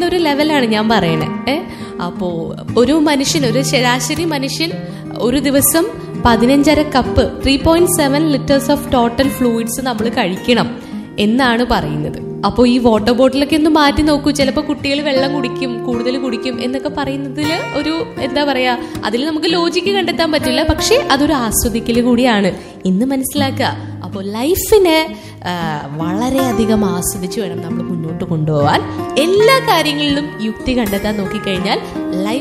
ചെയ്യുന്ന ഒരു ലെവലാണ് ഞാൻ പറയണേ ഏ അപ്പോ ഒരു മനുഷ്യൻ ഒരു ശരാശരി മനുഷ്യൻ ഒരു ദിവസം പതിനഞ്ചര cup three point seven litres of total fluids നമ്മൾ കഴിക്കണം എന്നാണ് പറയുന്നത് അപ്പോൾ ഈ വാട്ടർ ബോട്ടിലൊക്കെ ഒന്ന് മാറ്റി നോക്കൂ ചിലപ്പോൾ കുട്ടികൾ വെള്ളം കുടിക്കും കൂടുതൽ കുടിക്കും എന്നൊക്കെ പറയുന്നതിൽ ഒരു എന്താ പറയാ അതിൽ നമുക്ക് ലോജിക്ക് കണ്ടെത്താൻ പറ്റില്ല പക്ഷേ അതൊരു ആസ്വദിക്കൽ കൂടിയാണ് ഇന്ന് മനസ്സിലാക്കുക അപ്പോൾ ലൈഫിനെ ആ, വളരെയധികം ആസ്വദിച്ച് വേണം നമ്മൾ മുന്നോട്ട് കൊണ്ടുപോകാൻ എല്ലാ കാര്യങ്ങളിലും യുക്തി കണ്ടെത്താൻ നോക്കിക്കഴിഞ്ഞാൽ ലൈഫ്